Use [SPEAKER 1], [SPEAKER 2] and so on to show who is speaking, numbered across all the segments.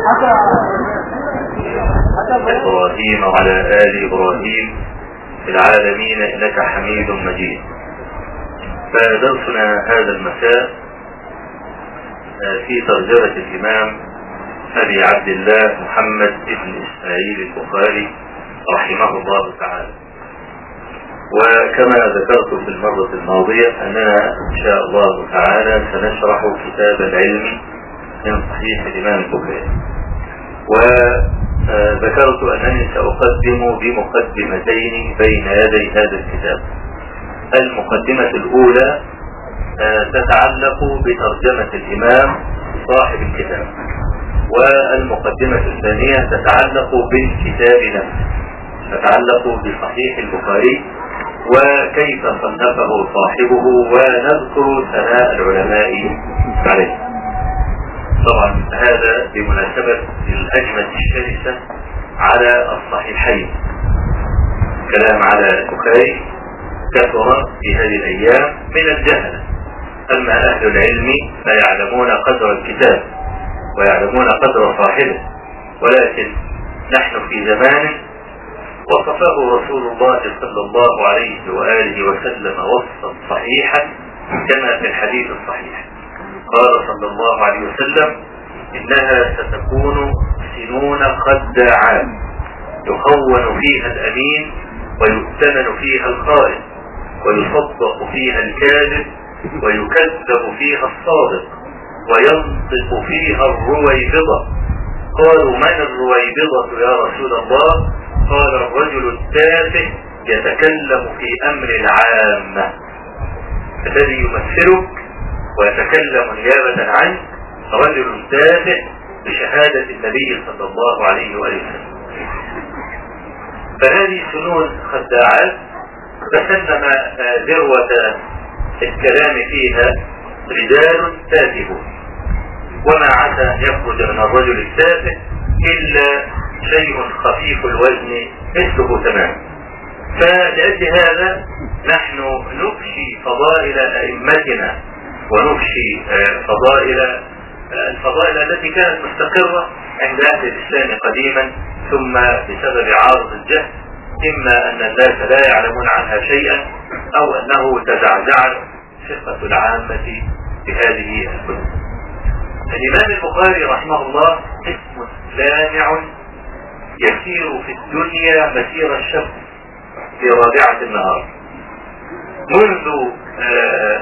[SPEAKER 1] إبراهيم وعلى آل إبراهيم في العالمين إنك حميد مجيد فدرسنا هذا المساء في ترجمة الإمام أبي عبد الله محمد بن إسماعيل البخاري رحمه الله تعالى وكما ذكرت في المرة الماضية أننا إن شاء الله تعالى سنشرح كتاب العلم من صحيح الإمام البخاري وذكرت أنني سأقدم بمقدمتين بين يدي هذا الكتاب المقدمة الأولى تتعلق بترجمة الإمام صاحب الكتاب والمقدمة الثانية تتعلق بالكتاب نفسه تتعلق بصحيح البخاري وكيف صنفه صاحبه ونذكر ثناء العلماء عليه طبعا هذا بمناسبة الهجمة الشرسة على الصحيحين كلام على البخاري كثر في هذه الأيام من الجهل أما أهل العلم فيعلمون قدر الكتاب ويعلمون قدر صاحبه ولكن نحن في زمان وصفه رسول الله صلى الله عليه وآله وسلم وصفا صحيحا كما في الحديث الصحيح قال صلى الله عليه وسلم إنها ستكون سنون خداعات يخون فيها الأمين ويؤتمن فيها الخائن ويصدق فيها الكاذب ويكذب فيها الصادق وينطق فيها الرويبضة قالوا من الرويبضة يا رسول الله قال الرجل التافه يتكلم في أمر العامة الذي يمثلك ويتكلم نيابة عنك رجل تافه بشهادة النبي صلى الله عليه وآله وسلم فهذه سنون خداعات تسلم ذروة الكلام فيها رجال تافهون وما عسى أن يخرج من الرجل التافه إلا شيء خفيف الوزن مثله تماما فلأجل هذا نحن نفشي فضائل أئمتنا ونفشي فضائل الفضائل التي كانت مستقرة عند أهل الإسلام قديما ثم بسبب عارض الجهل إما أن الناس لا يعلمون عنها شيئا أو أنه تزعزع ثقة العامة بهذه الكتب الإمام البخاري رحمه الله اسم لامع يسير في الدنيا مسير الشمس في رابعة النهار منذ آه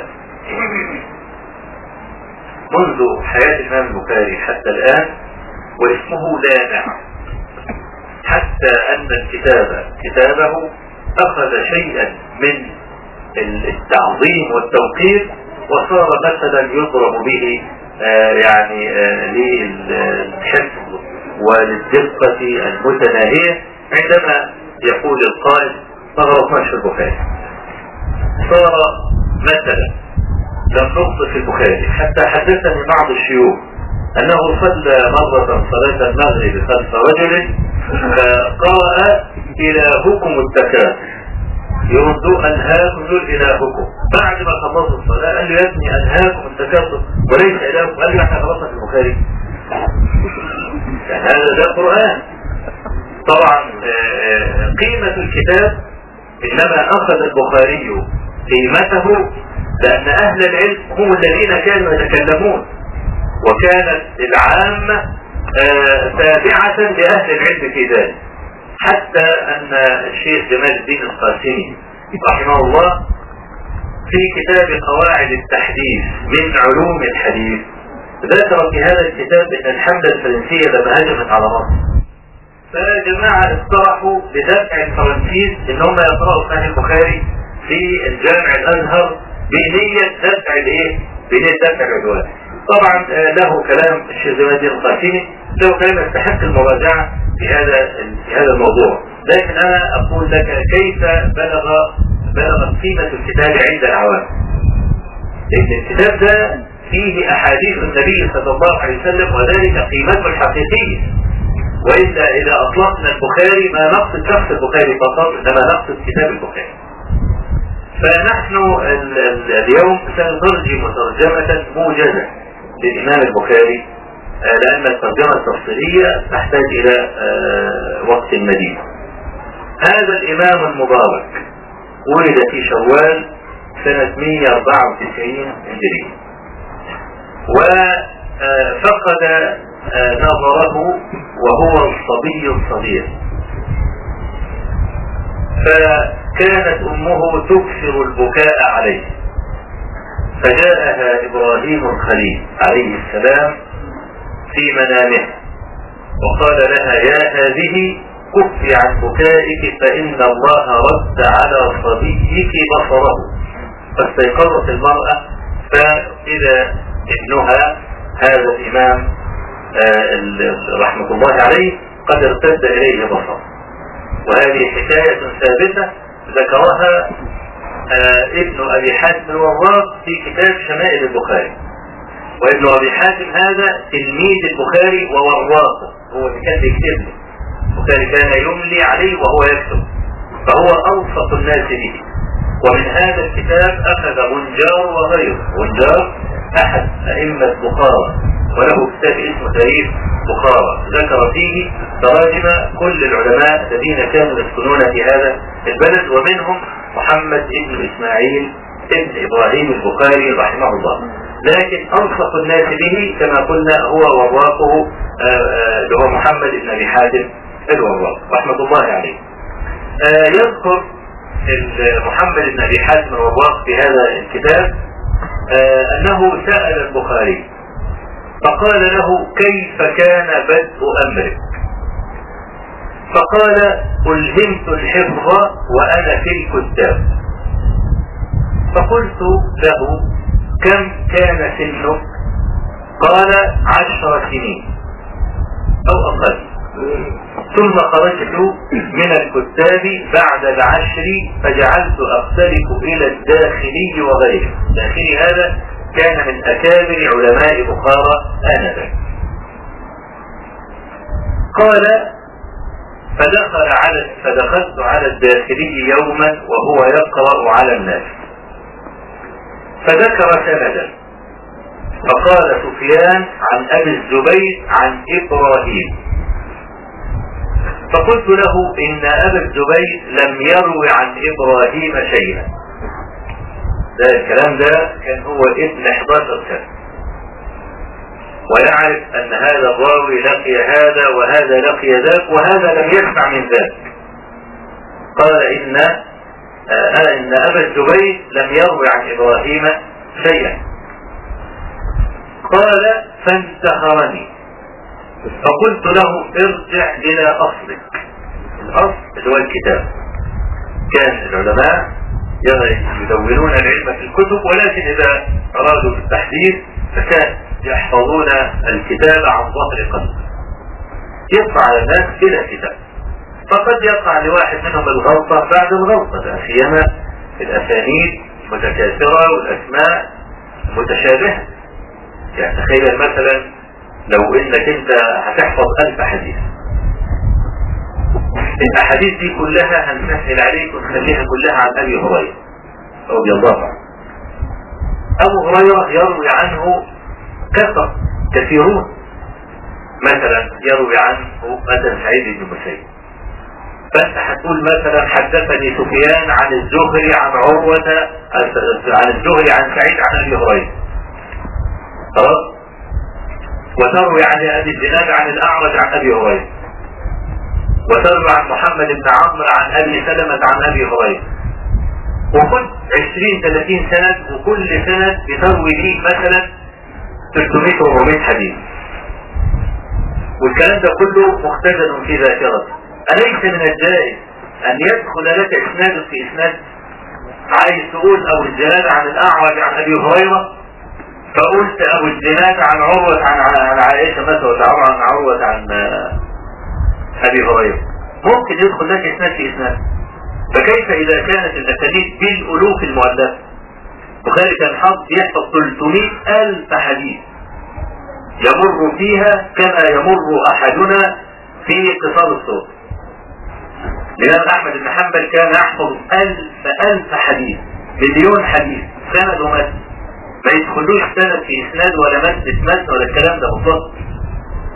[SPEAKER 1] منذ حياة الإمام البخاري حتى الآن واسمه لامع حتى أن الكتاب كتابه أخذ شيئا من التعظيم والتوقير وصار مثلا يضرب به آه يعني آه للحفظ وللدقة المتناهية عندما يقول القائل ما غلطناش في البخاري صار مثلا لم نخطئ في البخاري حتى حدثني بعض الشيوخ انه صلى مرة صلاة المغرب خلف رجل فقرأ الهكم التكاثر يرد انهاكم دول الهكم بعد ما خلصوا الصلاة قال له يا ابني انهاكم التكاثر وليس الهكم قال له احنا خلصنا في البخاري يعني هذا ده قرآن طبعا قيمة الكتاب انما اخذ البخاري قيمته لان اهل العلم هم الذين كانوا يتكلمون وكانت العامة تابعة لأهل العلم في ذلك حتى أن الشيخ جمال الدين القاسمي رحمه الله في كتاب قواعد التحديث من علوم الحديث ذكر في هذا الكتاب أن الحملة الفرنسية لما هجمت على مصر فجماعة اقترحوا لدفع الفرنسيس ان هم يقرأوا صحيح البخاري في الجامع الازهر بنية دفع الايه؟ بنية دفع العدوان. طبعا له كلام الشيخ جمال الدين القاسمي له كلام يستحق المراجعة في هذا في هذا الموضوع لكن انا اقول لك كيف بلغ بلغت قيمة الكتاب عند العوام لان الكتاب ده فيه احاديث النبي صلى الله عليه وسلم وذلك قيمته الحقيقية وإلا إذا أطلقنا البخاري ما نقصد شخص البخاري فقط إنما نقصد كتاب البخاري فنحن ال ال اليوم سنترجم ترجمة موجزة للإمام البخاري لأن الترجمة التفصيلية تحتاج إلى وقت مديد هذا الإمام المبارك ولد في شوال سنة 194 هجري وفقد نظره وهو الصبي الصغير فكانت أمه تكثر البكاء عليه فجاءها إبراهيم الخليل عليه السلام في منامه وقال لها يا هذه كفي عن بكائك فإن الله رد على صبيك بصره فاستيقظت المرأة فإذا ابنها هذا الإمام آه رحمة الله عليه قد ارتد إليه بصره وهذه حكاية ثابتة ذكرها آه ابن أبي حاتم الوراق في كتاب شمائل البخاري وابن أبي حاتم هذا تلميذ البخاري ووراقه هو اللي كان بيكتب له البخاري كان يملي عليه وهو يكتب فهو أوسط الناس به ومن هذا الكتاب أخذ غنجار وغيره غنجار أحد أئمة بخارى وله كتاب اسمه تاريخ بخارى ذكر فيه تراجم كل العلماء الذين كانوا يسكنون في هذا البلد ومنهم محمد بن إسماعيل ابن إبراهيم البخاري رحمه الله لكن ألصق الناس به كما قلنا هو وراقه اللي هو محمد بن أبي حاتم الوراق رحمة الله عليه يذكر محمد بن أبي حاتم الوراق في هذا الكتاب أنه سأل البخاري فقال له كيف كان بدء أمرك فقال ألهمت الحفظ وأنا في الكتاب فقلت له كم كان سنك قال عشر سنين أو أقل ثم خرجت من الكتاب بعد العشر فجعلت أختلف إلى الداخلي وغيره الداخلي هذا كان من أكابر علماء بخارى آنذاك قال فدخل على فدخلت على الداخلي يوما وهو يقرأ على الناس فذكر سندا فقال سفيان عن ابي الزبير عن ابراهيم فقلت له ان ابا الزبير لم يروي عن ابراهيم شيئا ده الكلام ده كان هو ابن 11 سنه ويعرف ان هذا الراوي لقي هذا وهذا لقي ذاك وهذا لم يسمع من ذاك قال ان آه ان ابا الزبير لم يروي عن ابراهيم شيئا قال فانتهرني فقلت له ارجع الى اصلك الاصل اللي هو الكتاب كان العلماء يدونون العلم في الكتب ولكن اذا ارادوا التحديث فكان يحفظون الكتاب عن ظهر قلب يطلع على الناس الى كتاب فقد يقع لواحد منهم الغلطة بعد الغلطة لا سيما الاسانيد متكاثرة والاسماء متشابهة يعني تخيل مثلا لو انك انت هتحفظ الف حديث الاحاديث دي كلها هنسهل عليك ونخليها كلها عن ابي هريره رضي الله عنه ابو هريره يروي عنه كثر كثيرون مثلا يروي عنه مثلا سعيد بن مسيب فانت هتقول مثلا حدثني سفيان عن الزهري عن عروة عن الزهري عن سعيد عن ابي هريره خلاص وتروي عن ابي الزناد عن الاعرج عن ابي هريره وتروي عن محمد بن عمرو عن ابي سلمة عن ابي هريره وخد 20 30 سند وكل سند بتروي فيه مثلا 300 400 حديث والكلام ده كله مختزن في ذاكرته أليس من الجائز أن يدخل لك إسناد في إسناد عايز تقول أبو الزناد عن الأعرج عن أبي هريرة فقلت أبو الزناد عن عروة عن عن عائشة مثلا ولا عن عروة عن أبي هريرة ممكن يدخل لك إسناد في إسناد فكيف إذا كانت الأسانيد بالألوف المؤلفة البخاري كان حظ يحفظ 300 ألف حديث يمر فيها كما يمر أحدنا في اتصال الصوت الإمام أحمد بن حنبل كان يحفظ ألف ألف حديث مليون حديث سند ومتن ما يدخلوش سند في إسناد ولا متن في متن ولا الكلام ده بالظبط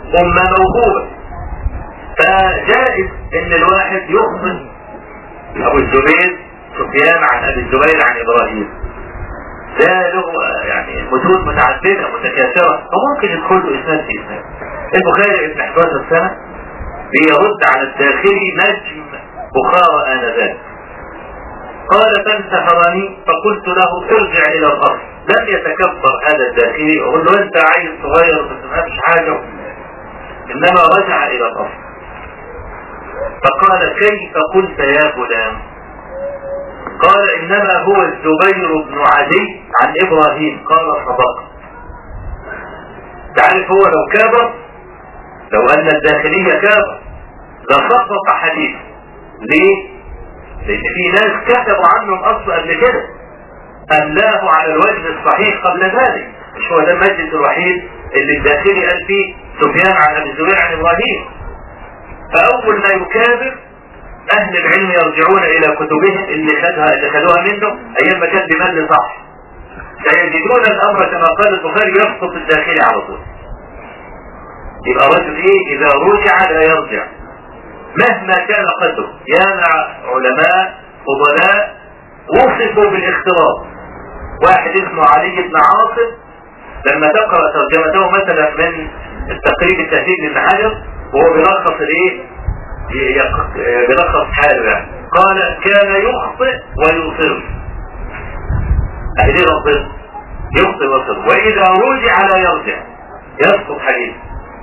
[SPEAKER 1] أمة موهوبة فجائز ان الواحد يخطئ ابو الزبير سفيان عن ابي الزبير عن ابراهيم ده له يعني متون متعدده متكاثره فممكن يدخل له اسناد في اسناد البخاري ابن 11 سنه بيرد على الداخلي نجم بخارى انذاك قال فانتحرني فقلت له ارجع الى الاصل لم يتكبر هذا الداخلي وقل له انت عيل صغير ما تفهمش حاجه انما رجع الى الاصل فقال كيف قلت يا غلام قال انما هو الزبير بن عدي عن ابراهيم قال صدق تعرف هو لو كابر لو ان الداخلية كابر لسقط حديث ليه لان في ناس كتبوا عنه الاصل قبل كده املاه على الوجه الصحيح قبل ذلك مش هو ده المجلس الوحيد اللي الداخلي قال فيه سفيان عن ابي الزبير عن ابراهيم فاول ما يكابر اهل العلم يرجعون الى كتبهم اللي خدها اللي خدوها منه ايام ما كان بمل صح سيجدون الامر كما قال البخاري يسقط الداخلي على طول يبقى رجل ايه اذا رجع لا يرجع مهما كان قدره ياما علماء فضلاء وصفوا بالاختلاط واحد اسمه علي بن عاصم لما تقرا ترجمته مثلا من التقريب التهذيب لابن حجر وهو بيلخص الايه بيلخص حاله يعني قال كان يخطئ ويصر اهدي ربنا يخطئ ويصر واذا رجع لا يرجع يسقط حديث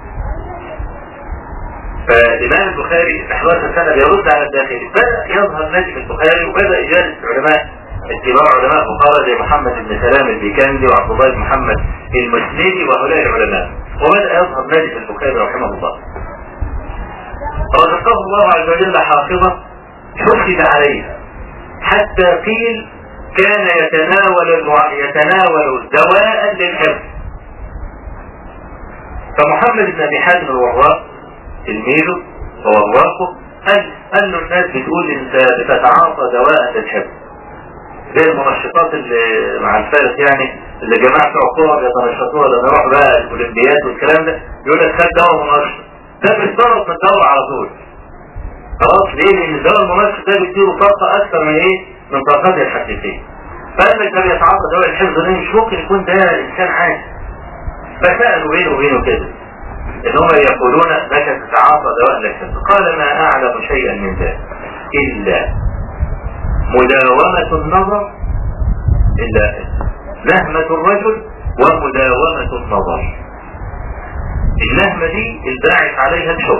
[SPEAKER 1] فالإمام البخاري 11 سنة بيرد على الداخلي بدأ يظهر نجم البخاري وبدأ يجالس علماء اتباع علماء بخارى زي محمد بن سلام البيكندي وعبد الله بن محمد المسندي وهؤلاء العلماء وبدأ يظهر نجم البخاري رحمه الله رزقه الله عز وجل حافظة حسد عليها حتى قيل كان يتناول المع... يتناول دواء للحفظ فمحمد بن ابي حاتم الوراق تلميذه ووراقه قال قال له الناس بتقول انت بتتعاطى دواء للحفظ زي المنشطات اللي مع الفارس يعني اللي جماعة بتوع الكورة بيتنشطوها لما يروح بقى الاولمبياد والكلام ده يقول لك خد دواء منشط ده بيتضرب من الدواء على طول خلاص ليه؟ لان الدواء المنشط ده بيديله طاقة اكثر من ايه؟ من طاقته الحساسية فقال لك ده بيتعاطى دواء الحفظ ده مش ممكن يكون ده انسان عادي فسألوا بينه وبينه كده ان هم يقولون انك تتعاطى دواء الحفظ قال ما اعلم شيئا من ذلك الا مداومة النظر الا نهمة الرجل ومداومة النظر النهمة دي الباعث عليها الحب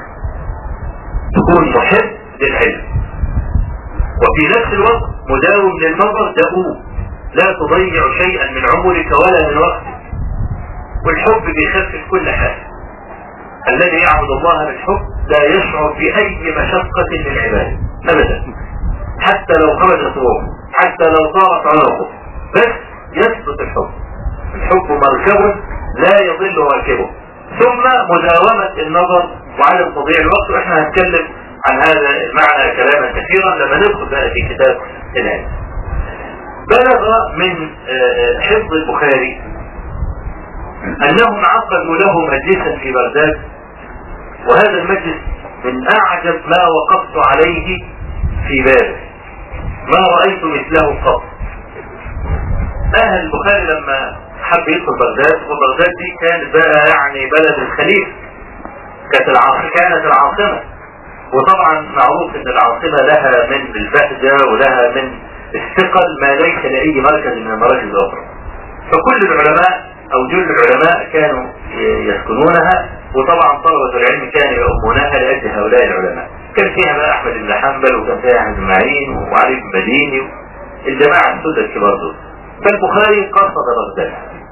[SPEAKER 1] تكون محب للعلم وفي نفس الوقت مداوم للنظر دؤوب لا تضيع شيئا من عمرك ولا من وقتك والحب بيخفف كل حاجة الذي يعبد الله بالحب لا يشعر بأي مشقة للعبادة أبدا حتى لو خرجت روحه حتى لو طارت عناقه بس يثبت الحب الحب مركب لا يضل راكبه ثم مداومة النظر وعدم تضييع الوقت واحنا هنتكلم عن هذا المعنى كلاما كثيرا لما ندخل بقى في كتاب العلم بلغ من حفظ البخاري انهم عقدوا له مجلسا في بغداد وهذا المجلس من اعجب ما وقفت عليه في بابه ما رأيت مثله قط اهل البخاري لما حب يدخل بغداد وبغداد دي كانت بقى يعني بلد الخليفة كانت العاصمة كانت العاصمة وطبعا معروف ان العاصمة لها من البهجة ولها من الثقل ما ليس لأي مركز من المراكز الأخرى فكل العلماء أو جل العلماء كانوا يسكنونها وطبعا طلبة العلم كانوا يؤمونها لأجل هؤلاء العلماء كان فيها بقى أحمد بن حنبل وكان فيها أحمد بن معين وعلي بن مديني الجماعة السودة الكبار دول فالبخاري قصد بغداد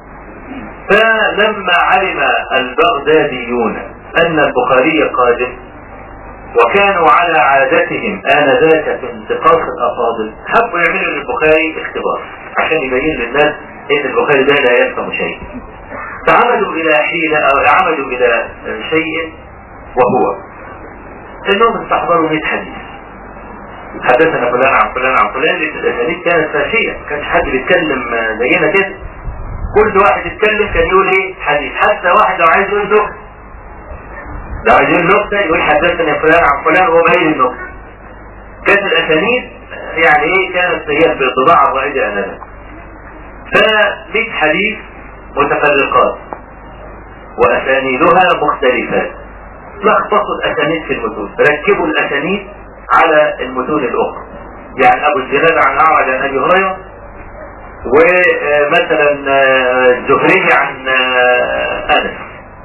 [SPEAKER 1] فلما علم البغداديون أن البخاري قادم وكانوا على عادتهم آنذاك في انتقاص الأفاضل حبوا يعملوا للبخاري اختبار عشان يبين للناس ان البخاري ده لا يفهم شيء فعملوا الى حيلة او عملوا الى شيء وهو انهم استحضروا 100 حديث حدثنا فلان عن فلان عن فلان لان الاسانيد كانت فاشية ما كانش حد بيتكلم زينا كده كل واحد يتكلم كان يقول ايه حديث حتى واحد لو عايز يقول دكتور لو عايزين نكتة يقول حدثني فلان عن فلان وهو باين النكتة كانت الأسانيد يعني ايه كانت هي بالطباعة الرائجة أنذاك فمئة حديث متفرقات وأسانيدها مختلفات لخبطوا الأسانيد في المتون ركبوا الأسانيد على المتون الأخرى يعني أبو الزناد عن أعرج عن أبي هريرة ومثلا الزهري عن أنس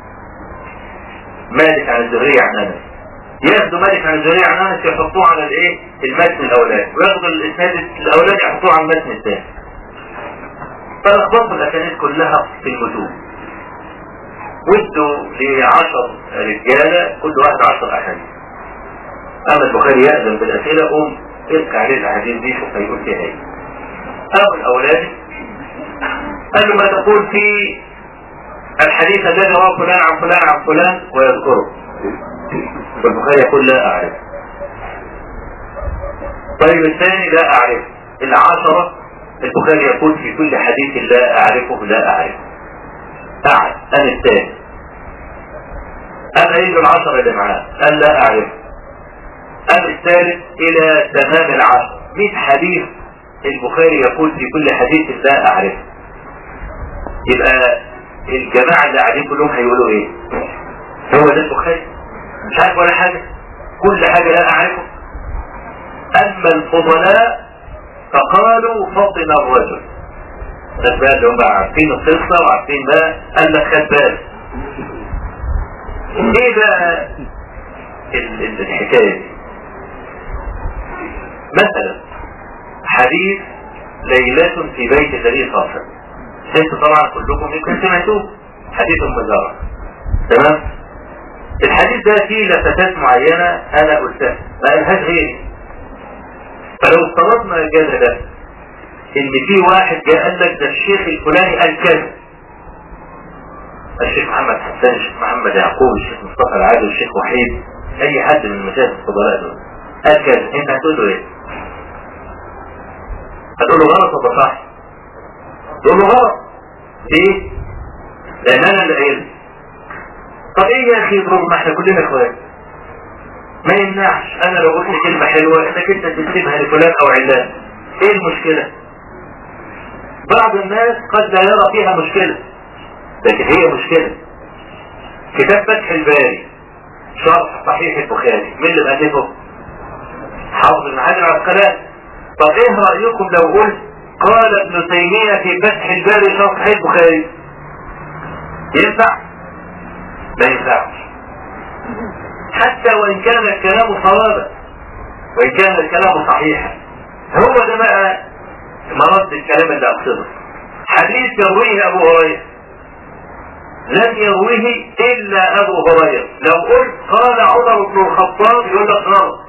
[SPEAKER 1] مالك عن الزهري عن أنس ياخدوا مالك عن الزهري عن أنس يحطوه على الايه المتن الأولاني وياخدوا الإسناد الأولاني يحطوه على المتن الثاني فلخبطوا الأسانيد كلها في المتون ودوا لعشر رجالة كل واحد عشر أحاديث أما البخاري يأذن بالأسئلة قوم ارجع عليه الأحاديث دي شوف هيقول فيها ايه أو الأولاني قال له ما تقول في الحديث الذي رواه فلان عن فلان عن فلان ويذكره والبخاري يقول لا أعرف طيب الثاني لا أعرف العشرة البخاري يقول في كل حديث لا أعرفه لا أعرفه قعد أنا الثاني أنا يجي العشرة اللي معاه قال لا أعرفه أنا الثالث إلى تمام العشر 100 حديث البخاري يقول في كل حديث لا أعرفه يبقى الجماعة اللي قاعدين كلهم هيقولوا ايه هو ده البخاري مش عارف ولا حاجة كل حاجة لا أعرفه أما الفضلاء فقالوا فطن الرجل الناس بقى اللي هم عارفين القصة وعارفين بقى قال لك خد بالك ايه بقى الحكاية دي مثلا حديث ليلة في بيت النبي صلى الله عليه وسلم انتوا طبعا كلكم يمكن سمعتوه حديث مزارع تمام الحديث ده فيه لفتات معينة انا قلتها ما قالهاش غيري فلو افترضنا الجزء ده ان في واحد جاء قال لك ده الشيخ الفلاني قال كذا الشيخ محمد حسان الشيخ محمد يعقوب الشيخ مصطفى العادل الشيخ وحيد اي حد من المشايخ الفضلاء دول قال كذا انت هتقول له ايه؟ هتقول له غلط ولا صح؟ تقول له غلط ليه؟ لان انا اللي قايل طب ايه يا اخي برغم ما احنا كلنا اخوات ما يمنعش انا لو قلت كلمة حلوة انك انت تسيبها لفلان او علان ايه المشكلة بعض الناس قد لا يرى فيها مشكلة لكن هي مشكلة كتاب فتح الباري شرح صحيح البخاري مين اللي مألفه حافظ بن حجر العسقلاني طب ايه رأيكم لو قلت قال ابن تيمية في فتح الباري شرح صحيح البخاري ينفع ما ينفعش حتى وان كان الكلام صوابا وان كان الكلام صحيحا هو ده بقى مرد الكلام اللي اقصده حديث يرويه ابو هريره لم يرويه الا ابو هريره لو قلت قال عمر بن الخطاب يقول لك غلط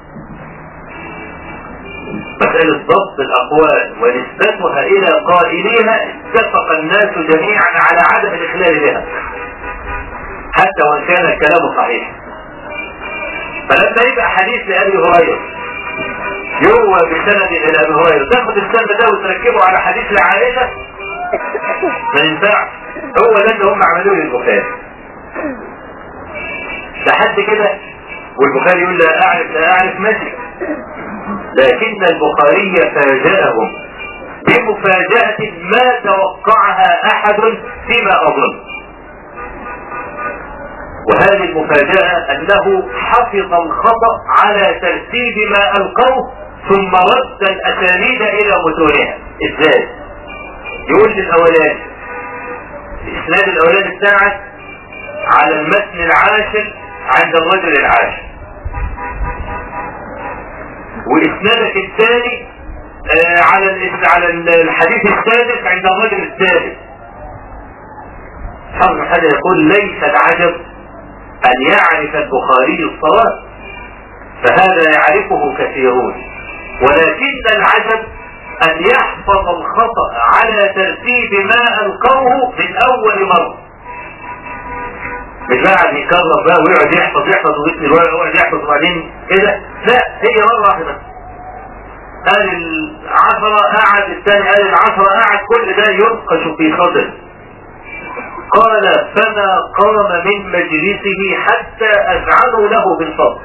[SPEAKER 1] مسألة ضبط الأقوال ونسبتها إلى قائليها اتفق الناس جميعا على عدم الإخلال بها حتى وإن كان الكلام صحيح فلما يبقى حديث لأبي هريرة يروى بسند إلى أبي هريرة تاخد السند ده وتركبه على حديث لعائشة ما ينفعش هو ده اللي هم عملوه للبخاري لحد كده والبخاري يقول لا أعرف لا أعرف ماشي لكن البخاري فاجأهم بمفاجأة ما توقعها أحد فيما أظن وهذه المفاجأة أنه حفظ الخطأ على ترتيب ما ألقوه ثم رد الأسانيد إلى متونها إزاي؟ يقول للأولاني الإسناد الأولاني بتاعك على المتن العاشر عند الرجل العاشر وإسنادك الثاني آه على على الحديث السادس عند الرجل الثالث حرم هذا يقول ليس العجب أن يعرف البخاري الصواب فهذا يعرفه كثيرون ولكن العجب أن يحفظ الخطأ على ترتيب ما ألقوه من أول مرة مش قاعد يكرر بقى ويقعد يحفظ يحفظ ويسند ويقعد يحفظ وبعدين كده لا هي مرة واحدة قال العشرة قعد الثاني قال العشرة قعد كل ده ينقش في خاطر قال فما قام من مجلسه حتى أذعنوا له بالفضل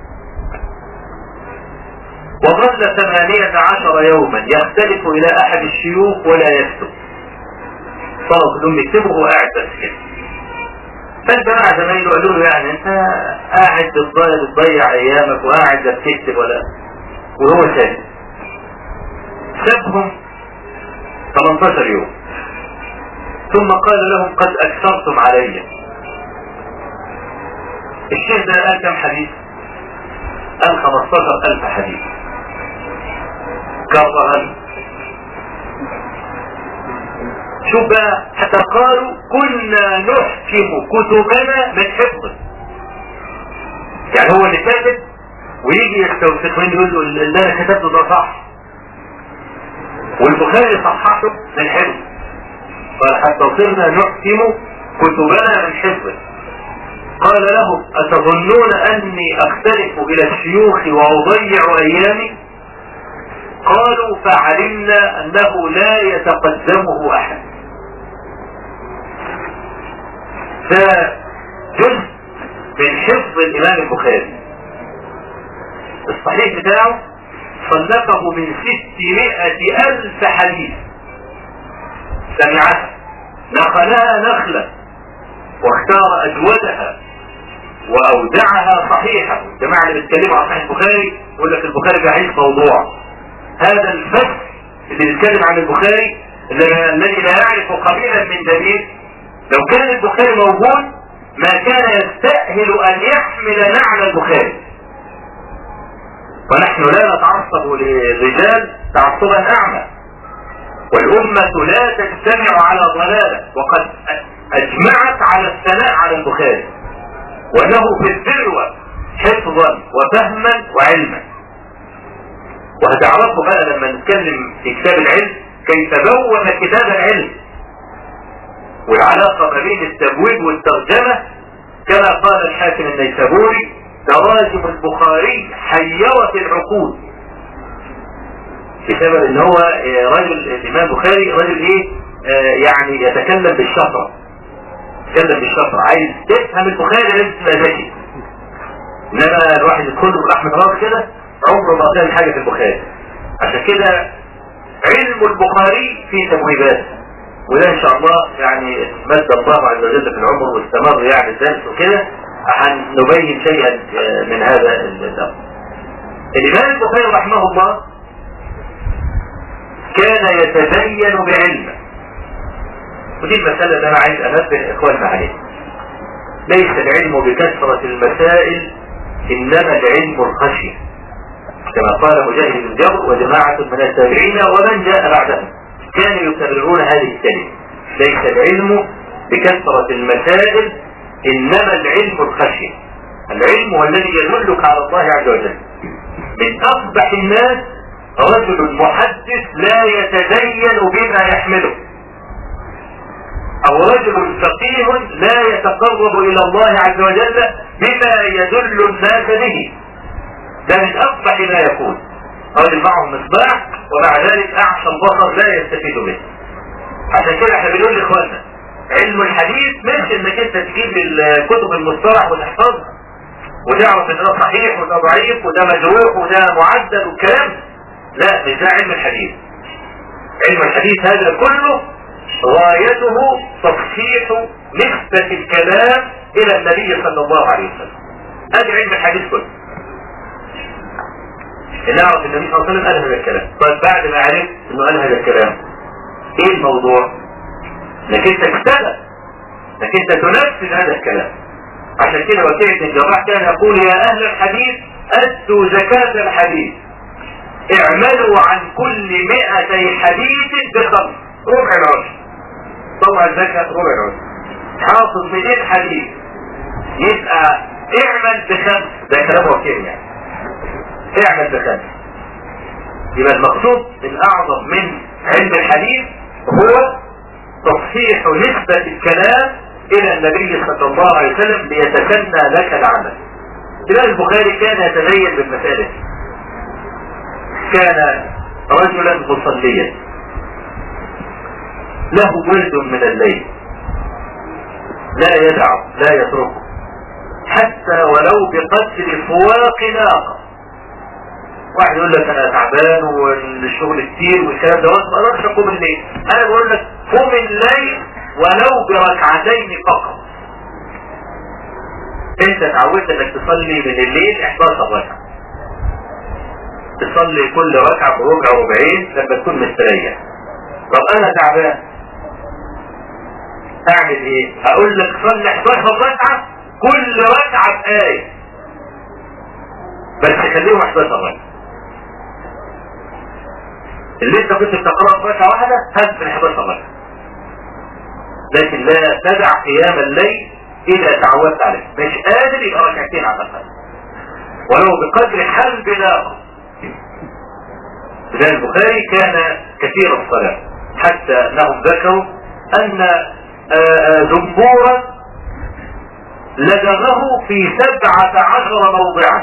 [SPEAKER 1] وظل ثمانية عشر يوما يختلف إلى أحد الشيوخ ولا يكتب صاروا كلهم يكتبوا وهو قاعد بس كده فالجماعة زمايله قالوا له يعني انت قاعد بتضيع ايامك وقاعد بتكتب ولا وهو ساكت سابهم 18 يوم ثم قال لهم قد اكثرتم علي الشيخ ده قال كم حديث قال 15000 حديث كرهن شوف بقى حتى قالوا كنا نحكم كتبنا من حفظه يعني هو اللي كاتب ويجي يستوثقين يقول له اللي انا كتبته ده صح والبخاري صححه من حفظ قال حتى صرنا نحكم كتبنا من حفظه قال لهم أتظنون أني أختلف إلى الشيوخ وأضيع أيامي قالوا فعلمنا أنه لا يتقدمه أحد فجزء من حفظ الإمام البخاري الصحيح بتاعه صنفه من ستمائة ألف حديث سمعها نقلها نخلة واختار أجودها وأودعها صحيحة الجماعة اللي بيتكلموا عن صحيح البخاري يقول لك البخاري بيعيش موضوع هذا الفس اللي بيتكلم عن البخاري الذي لا يعرف قليلا من دليل لو كان البخاري موجود ما كان يستأهل أن يحمل نعل البخاري ونحن لا نتعصب للرجال تعصبا أعمى والأمة لا تجتمع على ضلالة وقد أجمعت على الثناء على البخاري وأنه في الذروة حفظا وفهما وعلما وهتعرفوا بقى لما نتكلم في كتاب العلم كيف بوم كتاب العلم والعلاقة ما بين التبويب والترجمة كما قال الحاكم النيسابوري تراجم البخاري حيرت العقول بسبب ان هو رجل الامام البخاري رجل ايه آه يعني يتكلم بالشطرة يتكلم بالشطرة عايز تفهم البخاري لازم تبقى ذكي انما الواحد يدخل له برحمة الله كده عمره ما فهم حاجة في البخاري عشان كده علم البخاري فيه تبويبات وده ان شاء الله يعني مد الله عز وجل في العمر واستمر يعني الدرس وكده هنبين شيئا من هذا الامر. الامام البخاري رحمه الله كان يتدين بعلمه ودي المسألة اللي انا عايز انبه اخواننا عليها ليس العلم بكثرة المسائل انما العلم الخشية كما قال مجاهد بن جبر وجماعة من التابعين ومن جاء بعدهم كانوا يكررون هذه الكلمة ليس العلم بكثرة المسائل إنما العلم الخشية العلم هو الذي يدلك على الله عز وجل من أصبح الناس رجل محدث لا يتدين بما يحمله أو رجل فقيه لا يتقرب إلى الله عز وجل بما يدل الناس به ده من أصبح ما يكون رجل معه مصباح ومع ذلك أعشى البصر لا يستفيد به عشان كده احنا بنقول لاخواننا علم الحديث مش انك انت تجيب الكتب المصطلح وتحفظها وتعرف ان ده صحيح وده ضعيف وده مجروح وده معدل والكلام لا مش ده علم الحديث علم الحديث هذا كله غايته تصحيح نسبة الكلام الى النبي صلى الله عليه وسلم هذا علم الحديث كله نعرف النبي صلى الله عليه وسلم قال هذا الكلام طيب بعد ما عرفت انه قال هذا الكلام ايه الموضوع انك انت تشتغل انك انت تنفذ هذا الكلام عشان كده وكيل بن الجراح كان يقول يا اهل الحديث ادوا زكاة الحديث اعملوا عن كل مئتي حديث بخمس ربع العشر طلع الزكاة ربع العشر حافظ 200 حديث يبقى اعمل بخمس ده كلام وكيل يعني اعمل بخمس يبقى المقصود الاعظم من علم الحديث هو تصحيح نسبة الكلام الى النبي صلى الله عليه وسلم ليتسنى لك العمل الامام البخاري كان يتبين بالمسائل كان رجلا مصليا له ولد من الليل لا يدعه لا يتركه حتى ولو بقدر فواق ناقة واحد يقول لك انا تعبان والشغل كتير والكلام ده ما اقدرش اقوم الليل انا بقول لك قوم الليل ولو بركعتين فقط انت اتعودت انك تصلي من الليل 11 ركعه تصلي كل ركعه بربع ربعين لما تكون مستريح طب انا تعبان اعمل ايه اقول لك صلي 11 ركعه كل ركعه بايه بس خليهم 11 ركعه اللي انت كنت بتقرأ في ركعة واحدة هات من 11 ركعة لكن لا تدع قيام الليل اذا تعودت عليه مش قادر يبقى ركعتين على الاقل ولو بقدر حلب لاقه لأن البخاري كان كثير الصلاة حتى انهم ذكروا ان زنبورا لدغه في سبعة عشر موضعا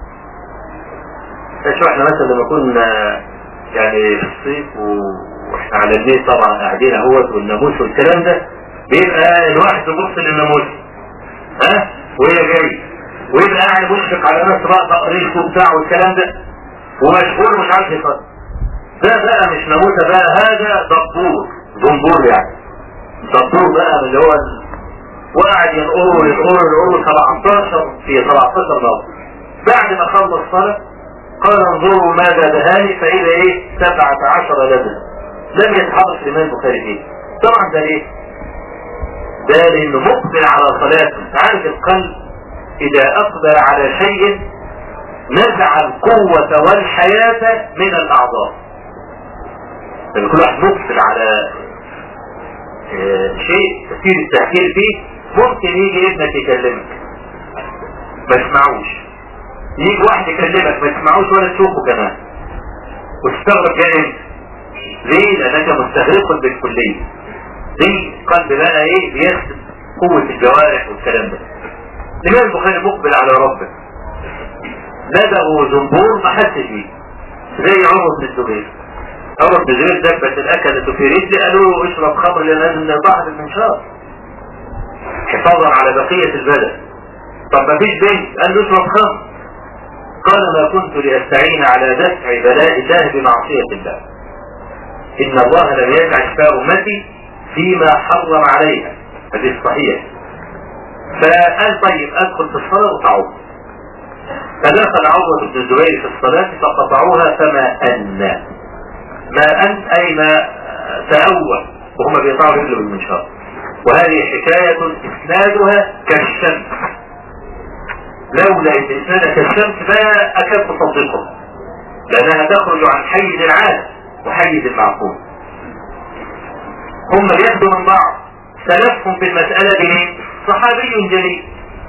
[SPEAKER 1] شو احنا مثلا لما كنا يعني في الصيف واحنا على البيت طبعا قاعدين اهوت والناموس والكلام ده بيبقى الواحد يبص للناموس ها وهي جاي ويبقى قاعد مشفق على ناس بقى تقريش وبتاع والكلام ده ومشغول مش عارف يصلي ده بقى مش ناموسه بقى هذا دبور دبور يعني دبور بقى اللي هو وقاعد ينقره ينقره ينقره 17 في 17 موضوع بعد ما خلص الصلاه قال انظروا ماذا دهاني فإذا ايه سبعة عشر لدى لم يتحرك الإمام البخاري فيه طبعا ده ليه ده لأنه مقبل على صلاته عارف القلب إذا أقبل على شيء نزع القوة والحياة من الأعضاء لأن كل واحد مقبل على شيء كثير التفكير فيه ممكن يجي ابنك يكلمك ما يسمعوش يجي واحد يكلمك ما تسمعوش ولا تشوفه كمان وتستغرب جاي ليه لانك مستغرق بالكلية دي قلب بقى ايه بيخدم قوة الجوارح والكلام ده الامام البخاري مقبل على ربه لدغه زنبور ما حسش بيه زي عمر بن الزبير عمر بن الزبير دبت الاكلة في رجلي قالوا له اشرب خمر لان لازم نرضعها بالمنشار حفاظا على بقية البلد طب ما فيش بنت قال له اشرب خمر قال ما كنت لأستعين على دفع بلاء الله بمعصية الله إن الله لم يجعل شفاء أمتي فيما حرم عليها هذه الصحيح فقال طيب أدخل في الصلاة وتعود فدخل عروة بن الزبير في الصلاة فقطعوها فما أن ما أن أي ما تأوى وهم بيقطعوا رجله بالمنشار وهذه حكاية إسنادها كالشمس لولا الإنسان كالشمس ما أكاد تصدقه لأنها تخرج عن حيز العالم وحيز المعقول هم بياخدوا من بعض سلفهم في المسألة دي صحابي جليل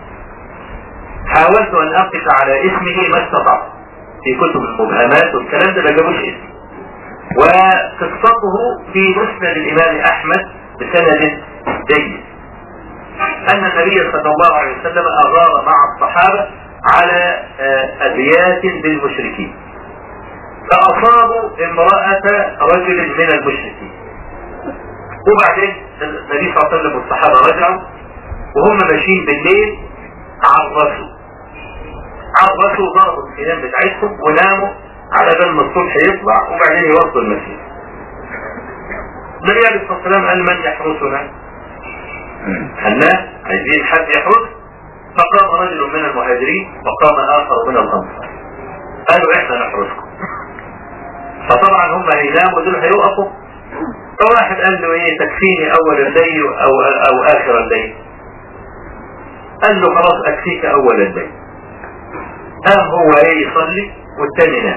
[SPEAKER 1] حاولت أن أقف على اسمه ما استطعت في كتب المبهمات والكلام ده ما جابوش اسم وقصته في مسند الإمام أحمد بسند جيد أن النبي صلى الله عليه وسلم أغار مع الصحابة على أبيات بالمشركين فأصابوا امرأة رجل من المشركين وبعدين النبي صلى الله عليه وسلم والصحابة رجعوا وهم ماشيين بالليل عرسوا عرسوا ضربوا الخيام بتاعتهم وناموا على بال ما الصبح يطلع وبعدين يوصلوا المسجد النبي عليه الصلاة والسلام قال من يحرسنا؟ الناس عايزين حد يحرس فقام رجل من المهاجرين وقام آخر من الأنصار قالوا احنا نحرسكم فطبعا هم هيناموا دول هيوقفوا فواحد قال له ايه تكفيني اول الليل او او اخر الليل قال له خلاص اكفيك اول الليل قام هو ايه يصلي والتاني نام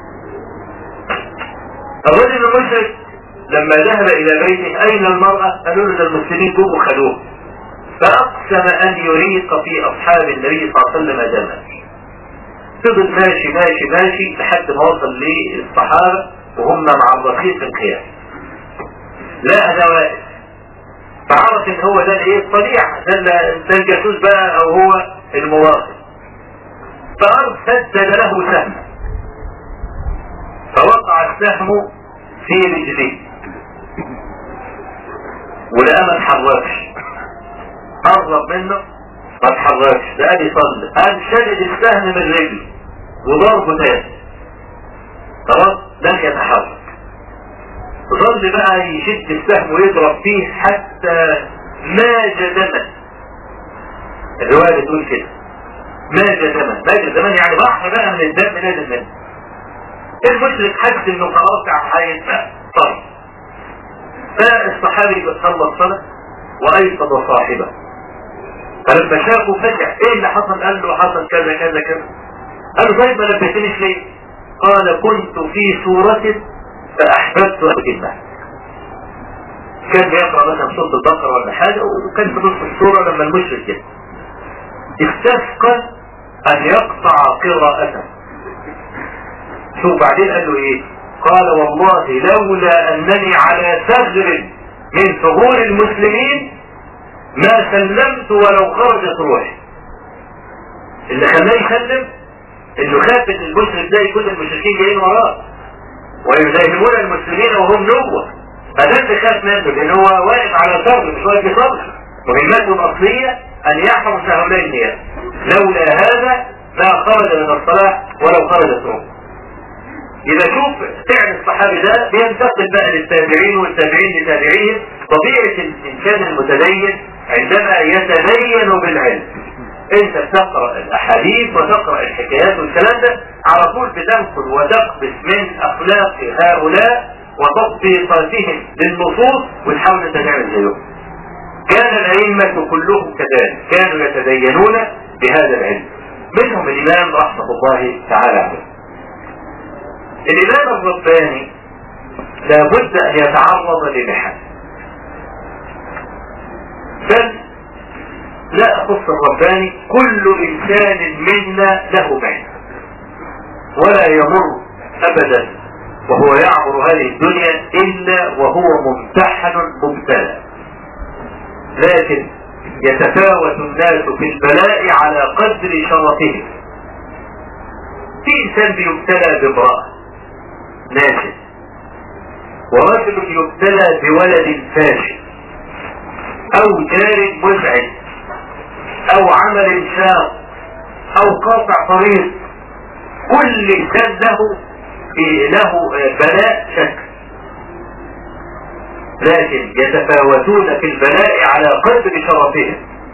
[SPEAKER 1] الرجل المشرك لما ذهب الى بيته اين المرأة قالوا له ده المسلمين جوه خدوه فاقسم ان يريق في اصحاب النبي صلى الله عليه وسلم دما فضل ماشي ماشي ماشي لحد ما وصل للصحابة وهم مع الرصيف في القيام لا ده واقف فعرف ان هو ده الايه الطليع ده ده الجاسوس بقى او هو المواطن فارسدد له سهم فوقع السهم في رجليه ولقى ما اتحركش قرب منه ما اتحركش ده قال يصلي قال شدد السهم من رجله وضربه تاني خلاص لم يتحرك ظل بقى يشد السهم ويضرب فيه حتى ماج دما الرواية بتقول كده ماج دما ماج دما يعني بحر بقى من الدم نازل منه المشرك حس انه خلاص هيتبقى طيب فالصحابي خلص صلاة وايقظ صاحبه فلما شافه فجأة ايه اللي حصل قال له حصل كذا كذا كذا قال له طيب ما نبهتنيش ليه قال كنت في صورة فأحببت أن كان بيقرأ مثلا سورة البقرة ولا حاجة وكان في نصف السورة لما المشرك كده استثقل أن يقطع قراءته شو بعدين قال له إيه؟ قال والله لولا أنني على ثغر من ثغور المسلمين ما سلمت ولو خرجت روحي اللي خلاه يسلم انه خاف ان المشرك ده يكون المشركين جايين وراه ويزاحمون المسلمين وهم نوة فده اللي خاف منه لان هو واقف على صبر مش واقف يصبر مهمته الاصلية ان يحرم هؤلاء النيات لولا هذا ما خرج من الصلاة ولو خرج الصوم إذا شوف فعل الصحابي ده بينتقل بقى للتابعين والتابعين لتابعين طبيعة الإنسان المتدين عندما يتدين بالعلم انت بتقرأ الاحاديث وتقرأ الحكايات والكلام ده على طول بتنقل وتقبس من اخلاق هؤلاء وتطبيقاتهم للنصوص وتحاول انت تعمل زيهم كان الائمة كلهم كذلك كانوا يتدينون بهذا العلم منهم الامام رحمة الله تعالى عليه الامام الرباني لابد ان يتعرض لمحن بل لا أخص الرباني كل إنسان منا له بعد ولا يمر أبدا وهو يعبر هذه الدنيا إلا وهو ممتحن مبتلى لكن يتفاوت الناس في البلاء على قدر شرفهم في إنسان بيبتلى بامرأة ناشد ورجل يبتلى بولد فاشل أو جار مزعج او عمل شاق او قاطع طريق كل انسان له له بلاء شكل لكن يتفاوتون في البلاء على قدر شرفهم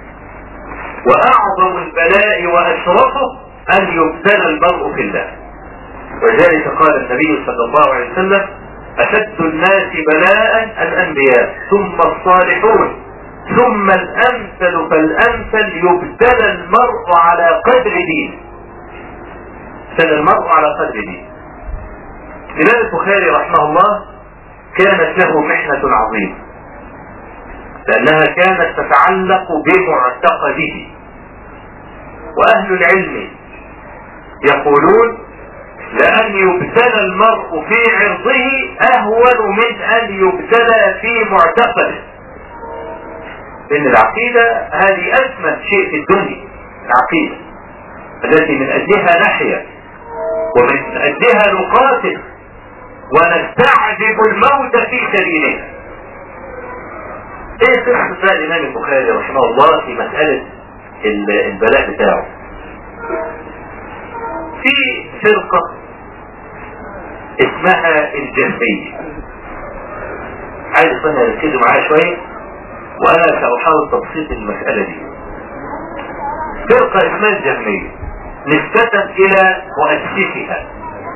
[SPEAKER 1] واعظم البلاء واشرفه ان يبتلى المرء في الله ولذلك قال النبي صلى الله عليه وسلم اشد الناس بلاء الانبياء ثم الصالحون ثم الامثل فالامثل يبتلى المرء على قدر دينه يبتلى المرء على قدر دينه الامام البخاري رحمه الله كانت له محنة عظيمة لأنها كانت تتعلق بمعتقده وأهل العلم يقولون لأن يبتلى المرء في عرضه أهون من أن يبتلى في معتقده لأن العقيدة هذه أثمن شيء في الدنيا العقيدة التي من أجلها نحيا ومن أجلها نقاتل ونستعذب الموت في سبيلها ايه قصة بقى الامام البخاري رحمه الله في مسألة البلاء بتاعه في فرقة اسمها الجهمية عايز اخوانا يركزوا معايا شوية وانا ساحاول تبسيط المسألة دي فرقة اسمها الجهمية نسبة الى مؤسسها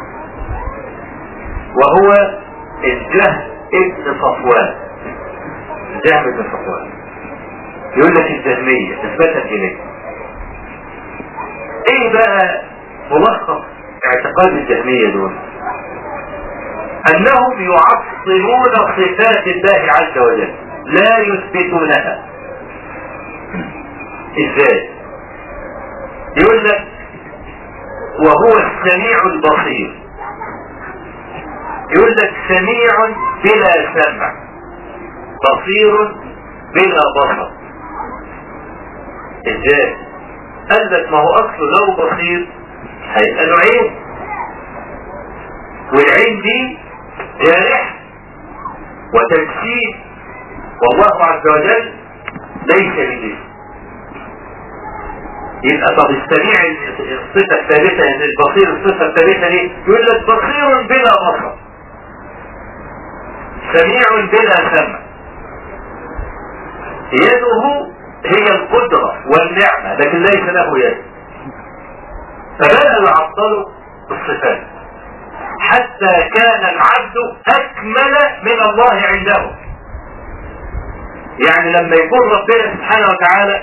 [SPEAKER 1] وهو الجهم ابن صفوان الجهم ابن صفوان يقول لك الجهمية نسبة اليه ايه بقى ملخص اعتقاد الجهمية دول انهم يعطلون صفات الله عز وجل لا يثبتونها ازاي يقول لك وهو السميع البصير يقول لك سميع بلا سمع بصير بلا بصر ازاي قال لك ما هو اصله لو بصير هيبقى له عين والعين دي جارح وتجسيد والله عز وجل ليس بجسم يبقى طب السميع الصفة الثابتة ان البصير الصفة الثابتة دي يقول لك بصير بلا بصر سميع بلا سمع يده هي القدرة والنعمة لكن ليس له يد فبدأوا يعطلوا الصفات حتى كان العبد أكمل من الله عنده يعني لما يكون ربنا سبحانه وتعالى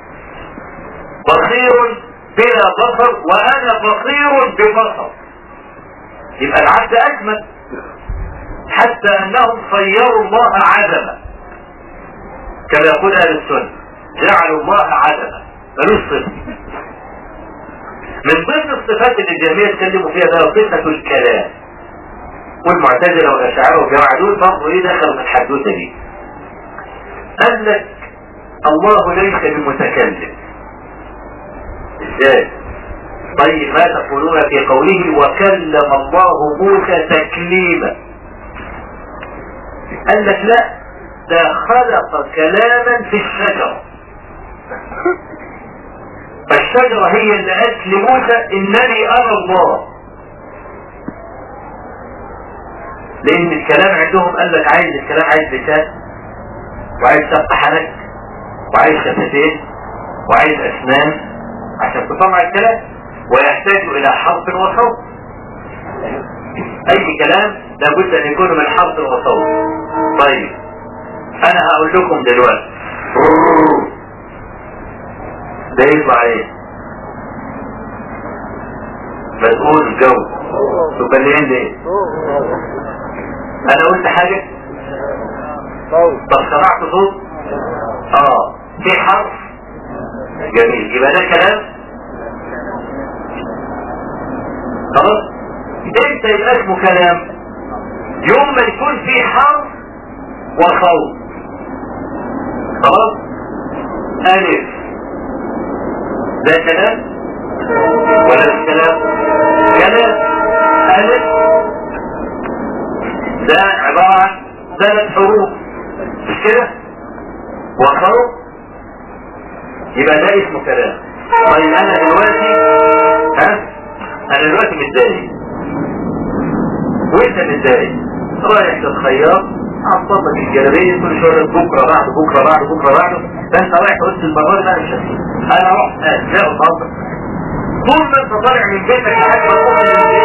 [SPEAKER 1] بصير بلا بصر وأنا بصير ببصر يبقى العبد أكمل حتى أنهم صيروا الله عدما كما يقول أهل السنة جعلوا الله عدما ملوش صفة من ضمن الصفات اللي الجميع يتكلموا فيها ده صفة الكلام والمعتزلة والأشاعرة والجماعة دول برضه إيه دخلوا في الحدوتة دي قال لك الله ليس بمتكلم ازاي طيب ما تقولون في قوله وكلم الله موسى تكليما قال لك لا ده خلق كلاما في الشجرة فالشجرة هي اللي قالت لموسى انني انا الله لان الكلام عندهم قال لك عايز الكلام عايز لسان وعايز سبح حنك وعايز شفتين وعايز اسنان عشان تطلع الكلام ويحتاج الى حرف وصوت اي كلام لابد ان يكون من حرف وصوت طيب انا هقول لكم دلوقتي ده يطلع ايه مسؤول الجو تبلين ليه انا قلت حاجة طب سمعت صوت اه في حرف جميل يبقى ده كلام خلاص امتى يبقى اسمه كلام يوم ما يكون في حرف وصوت خلاص الف ده كلام ولا مش كلام كلام الف ده عبارة عن ثلاث حروف مش كده وصوت يبقى ده اسمه كلام طيب انا دلوقتي ها انا دلوقتي متضايق وانت متضايق رايح للخياط عطلك الجلابيه كل شويه بكره بعد بكره بعد بكره بعد ده انت رايح قلت المره دي انا مش هسيب انا رحت ازاي وتعطل طول ما انت طالع من بيتك لحد ما تروح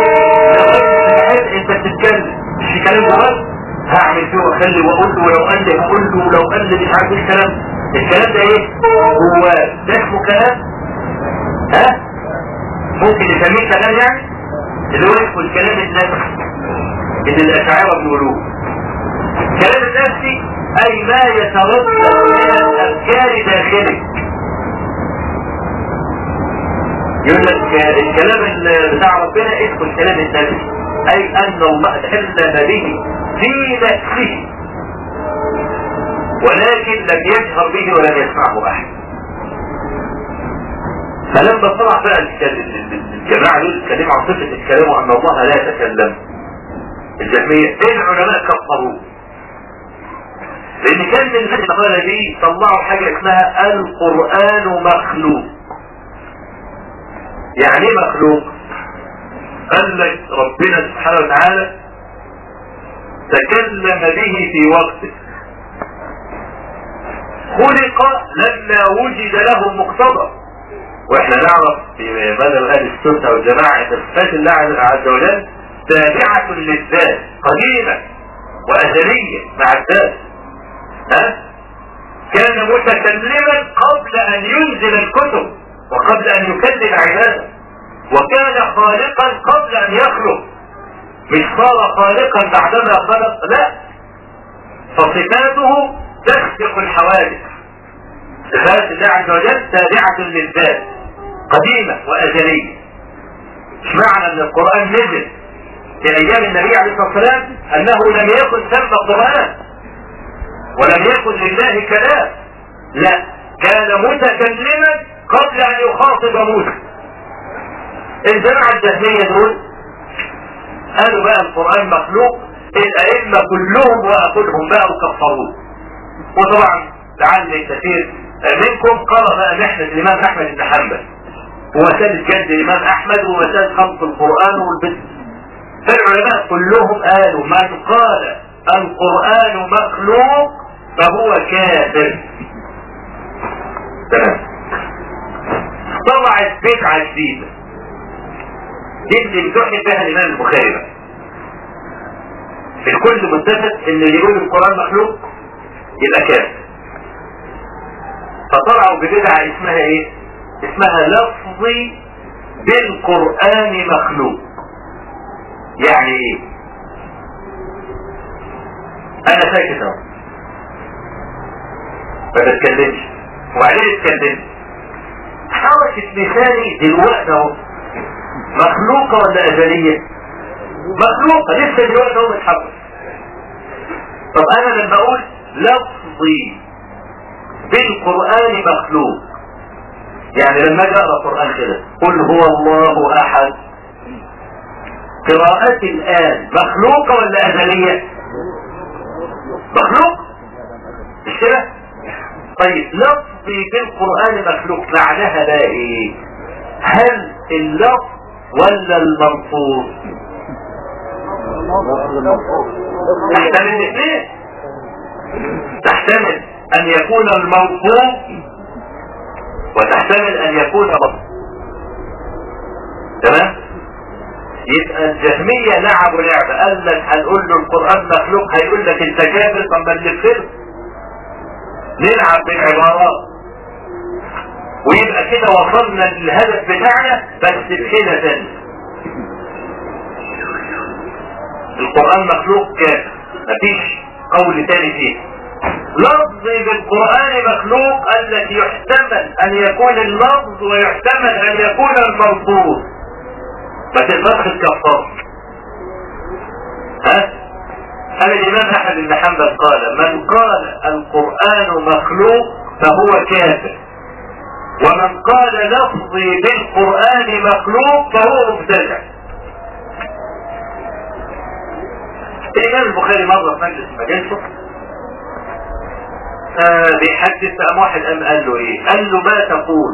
[SPEAKER 1] انت بتتكلم مش كلام جواز هعمل فيه واخلي واقول له ولو قال لي هقول له ولو قال لي مش عارف ايه الكلام الكلام ده ايه هو ده اسمه كلام ها ممكن نسميه كلام يعني اللي هو اسمه الكلام النفسي اللي الاشاعره بيقولوه الكلام النفسي اي ما يتردد من الافكار داخلك يقول لك الكلام بتاع ربنا اسمه الكلام النفسي اي ان الله تكلم به في نفسه ولكن لم يجهر به ولم يسمعه احد فلما طلع بقى الجماعة دول اتكلموا عن صفة الكلام وان الله لا يتكلم الجهمية ايه العلماء كفروه لان كان من هذه المقالة دي طلعوا حاجة اسمها القرآن مخلوق يعني ايه مخلوق قال لك ربنا سبحانه وتعالى تكلم به في وقته خلق لما وجد له مقتضى واحنا نعرف في مذهب اهل السنه والجماعه ان صفات الله عز وجل تابعه للذات قديمه وازليه مع الذات ها كان متكلما قبل ان ينزل الكتب وقبل ان يكلم عباده وكان خالقا قبل ان يخلق مش صار خالقا بعدما خلق لا فصفاته تسبق الحوادث صفات الله عز وجل تابعة للذات قديمة وأزلية مش معنى ان القرآن نزل في ايام النبي عليه الصلاة والسلام انه لم يكن ثم قرآن ولم يكن لله كلام لا كان متكلما قبل ان يخاطب موسى الجماعة الجهمية دول قالوا بقى القرآن مخلوق الأئمة كلهم وأكلهم بقى وكفروه وطبعا لعل كثير منكم قرأ بقى محنة الإمام أحمد بن حنبل ومسألة جد الإمام أحمد ومسألة خلق القرآن والبدء فالعلماء كلهم قالوا من قال القرآن مخلوق فهو كافر تمام طلعت بدعة جديدة دي اللي بتوحي بها الإمام البخاري بقى الكل متفق ان اللي يقول القرآن مخلوق يبقى كافر فطلعوا ببدعة اسمها ايه اسمها لفظي بالقرآن مخلوق يعني ايه انا ساكت اهو ما بتكلمش وبعدين اتكلمت حركة لساني دلوقتي اهو مخلوقة ولا ازلية مخلوقة لسه دلوقتي اهو بتحرك طب انا لما اقول لفظي بالقرآن مخلوق يعني لما اجي اقرا القرآن كده قل هو الله احد قراءتي الان مخلوقة ولا ازلية مخلوق مش كده طيب لفظي بالقرآن مخلوق معناها بقى ايه هل اللفظ ولا الملفوظ تحتمل الاثنين تحتمل ان يكون الملفوظ وتحتمل ان يكون لفظ تمام يبقى الجهمية لعبوا لعبة قال لك هنقول له القرآن مخلوق هيقول لك انت كافر طب ما نلفله نلعب بالعبارات ويبقى كده وصلنا للهدف بتاعنا بس بحيلة تانية القرآن مخلوق كافر مفيش قول تاني فيه لفظي بالقرآن مخلوق التي يحتمل ان يكون اللفظ ويحتمل ان يكون الملفوظ ما تقدرش تكفر ها قال الامام احمد بن حنبل قال من قال القرآن مخلوق فهو كافر ومن قال لفظي بالقرآن مخلوق فهو مبتدع الامام البخاري مرة في مجلس مجلسه آه بيحدث قام واحد قام قال له ايه قال له ما تقول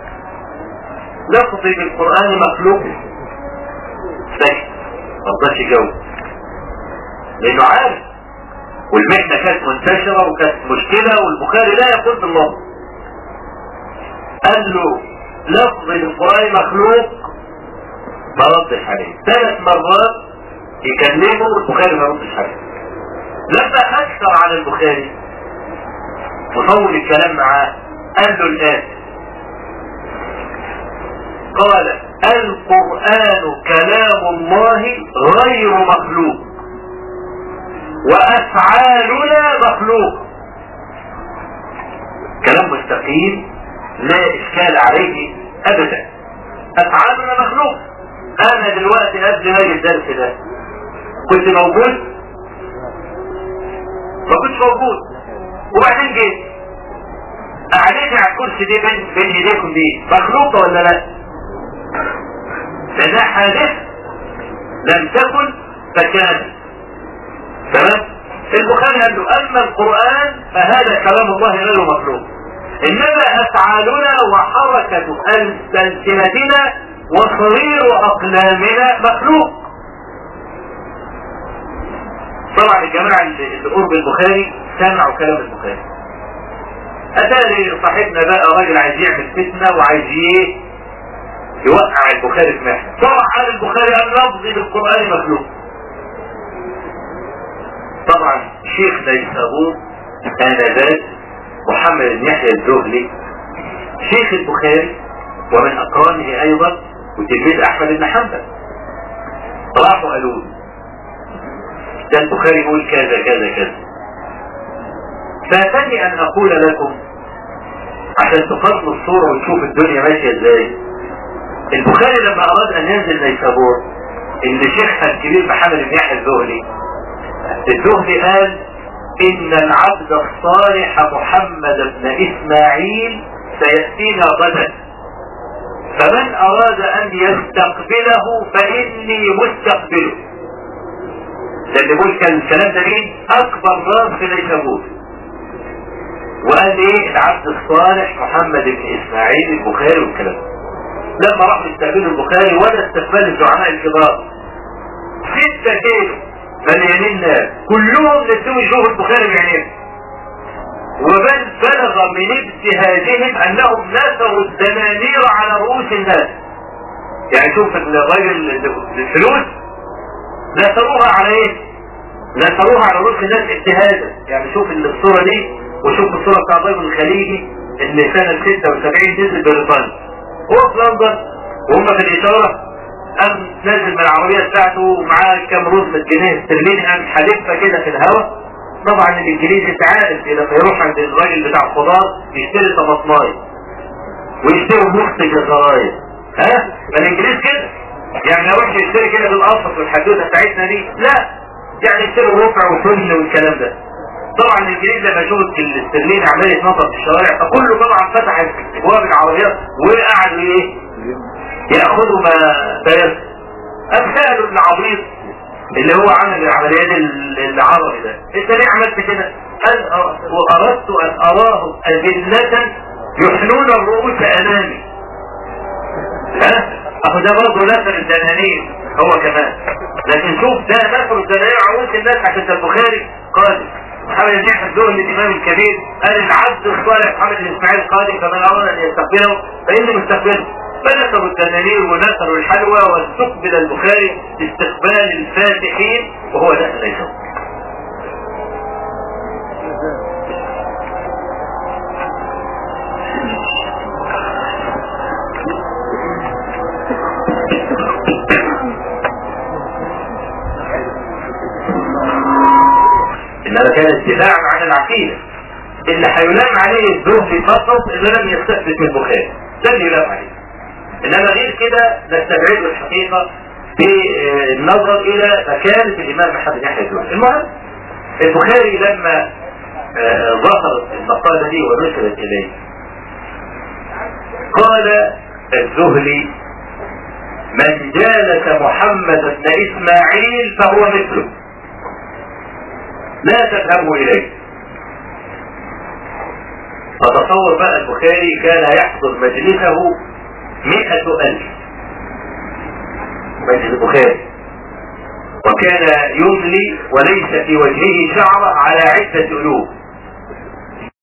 [SPEAKER 1] لفظي بالقرآن مخلوق سكت ما رضاش يجاوب لانه عارف والمحنة كانت منتشرة وكانت مشكلة والبخاري لا يقول بالله قال له لفظ القرآن مخلوق ما ردش عليه ثلاث مرات يكلمه البخاري ما ردش عليه لما اكثر على البخاري وطول الكلام معاه قال له الآن قال القرآن كلام الله غير مخلوق وأفعالنا مخلوق كلام مستقيم لا إشكال عليه أبدا أفعالنا مخلوق أنا دلوقتي قبل ما الدرس ده كنت موجود ما كنتش موجود وبعدين جيت قعدتي على الكرسي دي بين بين ايديكم دي مخلوقة ولا لا؟ ده ده حادث لم تكن فكان تمام؟ البخاري قال له اما القرآن فهذا كلام الله غير مخلوق انما افعالنا وحركة السنتنا وصغير اقلامنا مخلوق طبعا الجماعة اللي قرب البخاري سمعوا كلام البخاري اتاري صاحبنا بقى راجل عايز يعمل فتنة وعايز ايه يوقع البخاري في محنة طبعا قال البخاري قال لفظي بالقرآن مخلوق طبعا شيخ نيسابور آنذاك محمد بن يحيى الزهلي شيخ البخاري ومن أقرانه أيضا وتلميذ أحمد بن حنبل راحوا قالوا له ده البخاري يقول كذا كذا كذا فاتني ان اقول لكم عشان تقارنوا الصورة وتشوف الدنيا ماشية ازاي البخاري لما اراد ان ينزل نيسابور اللي شيخها الكبير محمد بن يحيى الزهري الزهري قال ان العبد الصالح محمد بن اسماعيل سيأتينا غدا فمن اراد ان يستقبله فاني مستقبله ده اللي بيقول كان الكلام ده مين اكبر راس في نيسابور وقال ايه العبد الصالح محمد بن اسماعيل البخاري والكلام لما راحوا يستقبلوا البخاري ولا استقبال الزعماء الكبار ستة كيلو مليانين ناس كلهم نسوا يشوفوا البخاري بعينيهم وبل بلغ من اجتهادهم انهم نثروا الدنانير على رؤوس الناس يعني شوف الراجل الفلوس نثروها على ايه؟ نثروها على رؤوس الناس اجتهادا يعني شوف الصوره دي وشوف الصوره بتاع الرجل الخليجي اللي سنه 76 نزل بريطانيا هو في لندن وهم في الاشاره قام نازل من العربيه بتاعته ومعاه كام رز جنيه استرليني قام حادفها كده في الهواء طبعا الانجليزي انت عارف لما يروح عند الراجل بتاع الخضار يشتري طماطمايه ويشتري مخ جزرايه ها ما الانجليز كده يعني ما يروحش يشتري كده بالقصص والحدوته بتاعتنا دي لا يعني يشتري ربع وفل والكلام ده طبعا الانجليز لما يشوف الاسترلين عمال يتنطط في الشوارع فكله طبعا فتح ابواب العربيات وقعدوا ايه ياخذوا ما تيسر امثال ابن عبيط اللي هو عمل العمليات العربي ده انت ليه عملت كده قال واردت ان اراه اذلة يحنون الرؤوس امامي ها اهو ده برضه نثر الدنانير هو كمان لكن شوف ده نثر الدنانير عروس الناس عشان البخاري قال محمد بن احمد دول الامام الكبير قال العبد الصالح محمد بن اسماعيل القاضي فمن اراد ان يستقبله فاني مستقبله فنثروا الدنانير ونثروا الحلوى واستقبل البخاري باستقبال الفاتحين وهو داخل الجو انما كان دفاعا عن العقيده اللي هيلام عليه الزهد فقط اللي لم يستثبت من البخاري ده اللي يلام عليه انما غير كده نستبعد الحقيقه بالنظر الى مكانه الامام محمد يحيى الزهري المهم البخاري لما ظهرت المقالة دي ونشرت إليه قال الزهري من جالس محمد بن إسماعيل فهو مثله لا تذهبوا إليه فتصور بقى البخاري كان يحضر مجلسه مئة ألف مجلس البخاري وكان يملي وليس في وجهه شعرة على عدة ألوف